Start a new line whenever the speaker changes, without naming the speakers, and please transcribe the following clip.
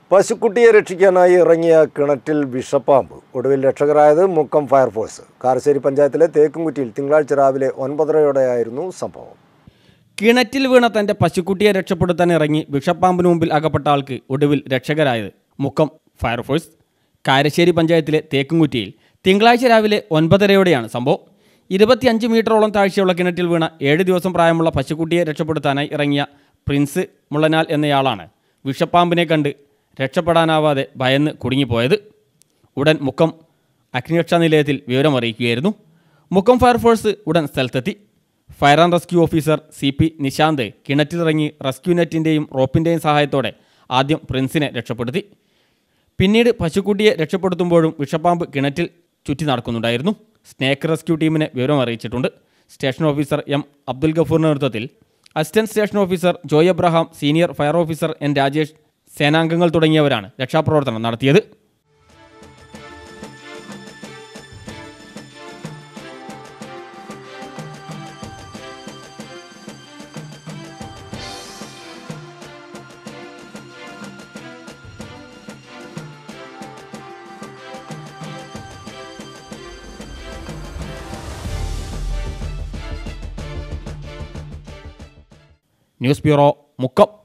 പശുക്കുട്ടിയെ രക്ഷിക്കാനായി ഇറങ്ങിയ കിണറ്റിൽ വിഷപ്പാമ്പ് ഒടുവിൽ രക്ഷകരായത് മുക്കം ഫയർഫോഴ്സ് കാരശ്ശേരി പഞ്ചായത്തിലെ തേക്കുംകുറ്റിയിൽ തിങ്കളാഴ്ച രാവിലെ ഒൻപതരയോടെയായിരുന്നു സംഭവം
കിണറ്റിൽ വീണ തന്റെ പശുക്കുട്ടിയെ രക്ഷപ്പെടുത്താൻ ഇറങ്ങി വിഷപ്പാമ്പിന് മുമ്പിൽ അകപ്പെട്ട ആൾക്ക് ഒടുവിൽ രക്ഷകരായത് മുക്കം ഫയർഫോഴ്സ് കാരശ്ശേരി പഞ്ചായത്തിലെ തേക്കുംകുറ്റിയിൽ തിങ്കളാഴ്ച രാവിലെ ഒൻപതരയോടെയാണ് സംഭവം ഇരുപത്തിയഞ്ച് മീറ്ററോളം താഴ്ചയുള്ള കിണറ്റിൽ വീണ ഏഴ് ദിവസം പ്രായമുള്ള പശുക്കുട്ടിയെ രക്ഷപ്പെടുത്താനായി ഇറങ്ങിയ പ്രിൻസ് മുള്ളനാൽ എന്നയാളാണ് വിഷപ്പാമ്പിനെ കണ്ട് രക്ഷപ്പെടാനാവാതെ ഭയന്ന് കുടുങ്ങിപ്പോയത് ഉടൻ മുക്കം അഗ്നിരക്ഷാ നിലയത്തിൽ വിവരമറിയിക്കുകയായിരുന്നു മുക്കം ഫയർഫോഴ്സ് ഉടൻ സ്ഥലത്തെത്തി fire and rescue officer C P Nishanth കിണറ്റിലിറങ്ങി റെസ്ക്യൂ നെറ്റിൻ്റെയും റോപ്പിൻ്റെയും സഹായത്തോടെ ആദ്യം പ്രിൻസിനെ രക്ഷപ്പെടുത്തി പിന്നീട് പശുക്കുട്ടിയെ രക്ഷപ്പെടുത്തുമ്പോഴും വിഷപ്പാമ്പ് കിണറ്റിൽ ചുറ്റി നടക്കുന്നുണ്ടായിരുന്നു സ്നേക്ക് റെസ്ക്യൂ ടീമിനെ വിവരം അറിയിച്ചിട്ടുണ്ട് സ്റ്റേഷൻ ഓഫീസർ എം അബ്ദുൽ ഗഫൂറിന്റെ നേതൃത്വത്തിൽ assistant station officer Joy Abraham senior fire officer N Rajesh സേനാംഗങ്ങൾ തുടങ്ങിയവരാണ് രക്ഷാപ്രവർത്തനം നടത്തിയത് ന്യൂസ് ബ്യൂറോ മുക്കം